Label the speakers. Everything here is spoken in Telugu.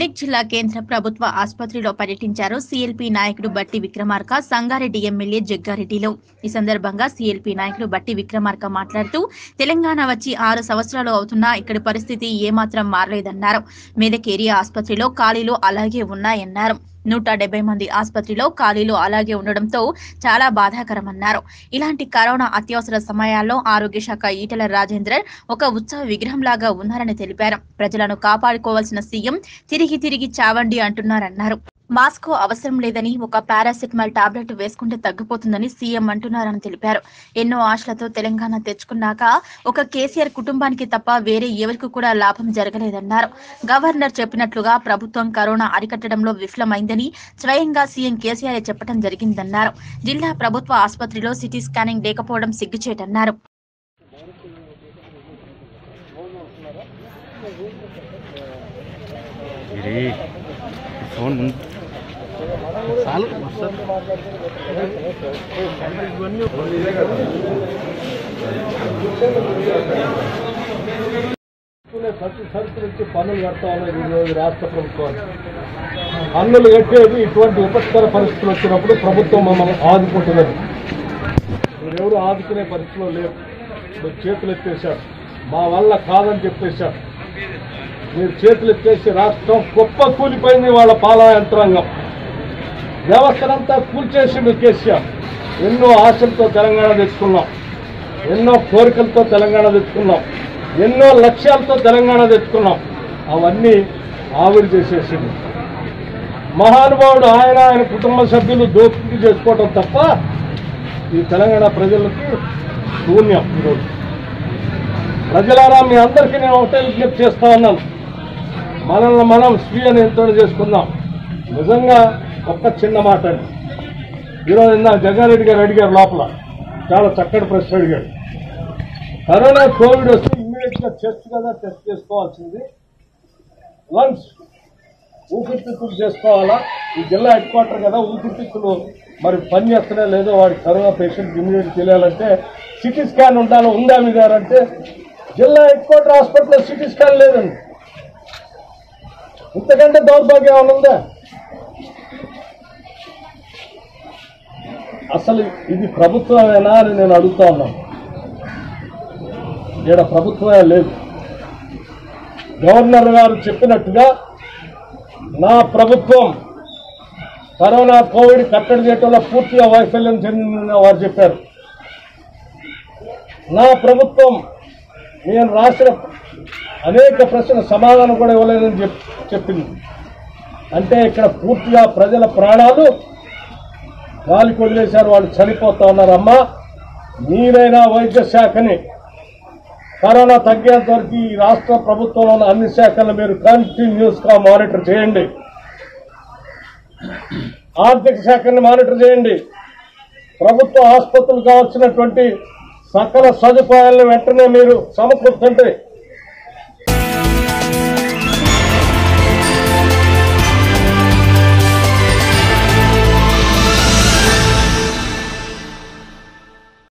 Speaker 1: మెదక్ జిల్లా కేంద్ర ప్రభుత్వ ఆసుపత్రిలో పర్యటించారు సీఎల్పీ నాయకుడు బట్టి విక్రమార్క సంగారెడ్డి ఎమ్మెల్యే జగ్గారెడ్డిలో ఈ సందర్భంగా సీఎల్పీ నాయకుడు బట్టి విక్రమార్క మాట్లాడుతూ తెలంగాణ వచ్చి ఆరు సంవత్సరాలు అవుతున్నా ఇక్కడి పరిస్థితి ఏమాత్రం మారలేదన్నారు మెదక్ ఏరియా ఆసుపత్రిలో ఖాళీలు అలాగే ఉన్నాయన్నారు నూట డెబ్బై మంది ఆసుపత్రిలో ఖాళీలు అలాగే ఉండడంతో చాలా బాధాకరమన్నారు ఇలాంటి కరోనా అత్యవసర సమయాల్లో ఆరోగ్య శాఖ ఈటెల రాజేందర్ ఒక ఉత్సవ విగ్రహంలాగా ఉన్నారని తెలిపారు ప్రజలను కాపాడుకోవాల్సిన సీఎం తిరిగి తిరిగి చావండి అంటున్నారన్నారు మాస్క్ అవసరం లేదని ఒక పారాసిటమాల్ టాబ్లెట్ వేసుకుంటే తగ్గిపోతుందని సీఎం అంటున్నారని తెలిపారు ఎన్నో ఆశలతో తెలంగాణ తెచ్చుకున్నాక ఒక కేసీఆర్ కుటుంబానికి తప్ప వేరే ఎవరికి కూడా లాభం జరగలేదన్నారు గవర్నర్ చెప్పినట్లుగా ప్రభుత్వం కరోనా అరికట్టడంలో విఫలమైందని స్వయంగా సీఎం కేసీఆర్ చెప్పడం జరిగిందన్నారు జిల్లా ప్రభుత్వ ఆసుపత్రిలో సిటీ స్కానింగ్ లేకపోవడం సిగ్గుచేటన్నారు
Speaker 2: ఇది ఫోన్ ముందు చాలు వస్తుంది
Speaker 3: ప్రతి సరుకులు ఇచ్చి పన్నులు కడతా ఉన్నాయి ఈరోజు రాష్ట్ర ప్రభుత్వాలు పన్నులు కట్టేది ఇటువంటి ఉపత్కర పరిస్థితులు వచ్చినప్పుడు ప్రభుత్వం మమ్మల్ని ఆదుకుంటున్నది మీరెవరు ఆదుకునే పరిస్థితిలో లేరు మీరు చేతులు ఎత్తేశారు మా వల్ల కాదని చెప్పేశారు మీరు చేతులు ఎత్తేసి రాష్ట్రం గొప్ప కూలిపోయింది వాళ్ళ పాలనా యంత్రాంగం వ్యవస్థనంతా కూల్చేసిండు కేసీఆర్ ఎన్నో ఆశలతో తెలంగాణ తెచ్చుకున్నాం ఎన్నో కోరికలతో తెలంగాణ తెచ్చుకున్నాం ఎన్నో లక్ష్యాలతో తెలంగాణ తెచ్చుకున్నాం అవన్నీ ఆవిరి చేసేసింది మహానుభావుడు ఆయన ఆయన కుటుంబ సభ్యులు దోపిడీ చేసుకోవటం తప్ప ఈ తెలంగాణ ప్రజలకు శూన్యం ఈరోజు ప్రజలారా మీ అందరికీ నేను ఒకటే విజ్ఞప్తి చేస్తా ఉన్నాను మనల్ని మనం స్వీయ నియంత్రణ చేసుకుందాం నిజంగా ఒక్క చిన్న మాట అండి ఈరోజు ఇందాక జగ్గారెడ్డి గారు అడిగారు లోపల చాలా చక్కటి ప్రశ్న అడిగాడు కరోనా కోవిడ్ వస్తే ఇమ్మీడియట్ గా టెస్ట్ కదా టెస్ట్ చేసుకోవాల్సింది లంగ్స్ ఊపిరితిత్తులు చేసుకోవాలా ఈ జిల్లా హెడ్ క్వార్టర్ కదా ఊపిరితిత్తులు మరి పని చేస్తున్నా లేదో వాడి కరోనా పేషెంట్ ఇమ్మీడియట్ తెలియాలంటే సిటీ స్కాన్ ఉండాలి ఉందా మీ గారు అంటే జిల్లా హెడ్ క్వార్టర్ హాస్పిటల్లో సిటీ స్కాన్ లేదండి ఇంతకంటే దౌర్భాగ్యం ఏమైనా ఉందా అసలు ఇది ప్రభుత్వమేనా అని నేను అడుగుతా ఉన్నాను ఈడ ప్రభుత్వమే లేదు గవర్నర్ గారు చెప్పినట్టుగా నా ప్రభుత్వం కరోనా కోవిడ్ కట్టడి చేయటంలో పూర్తిగా వైఫల్యం చెందిందని వారు చెప్పారు నా ప్రభుత్వం నేను రాసిన అనేక ప్రశ్నల సమాధానం కూడా ఇవ్వలేదని చెప్ చెప్పింది అంటే ఇక్కడ పూర్తిగా ప్రజల ప్రాణాలు గాలికి వదిలేశారు వాళ్ళు చనిపోతా ఉన్నారు అమ్మా మీరైనా వైద్య శాఖని కరోనా తగ్గేంత వరకు ఈ రాష్ట్ర ప్రభుత్వంలో ఉన్న అన్ని శాఖలను మీరు కంటిన్యూస్ గా మానిటర్ చేయండి ఆర్థిక శాఖని మానిటర్ చేయండి ప్రభుత్వ ఆసుపత్రులు కావాల్సినటువంటి సకల సదుపాయాలను వెంటనే మీరు సమకూర్చండి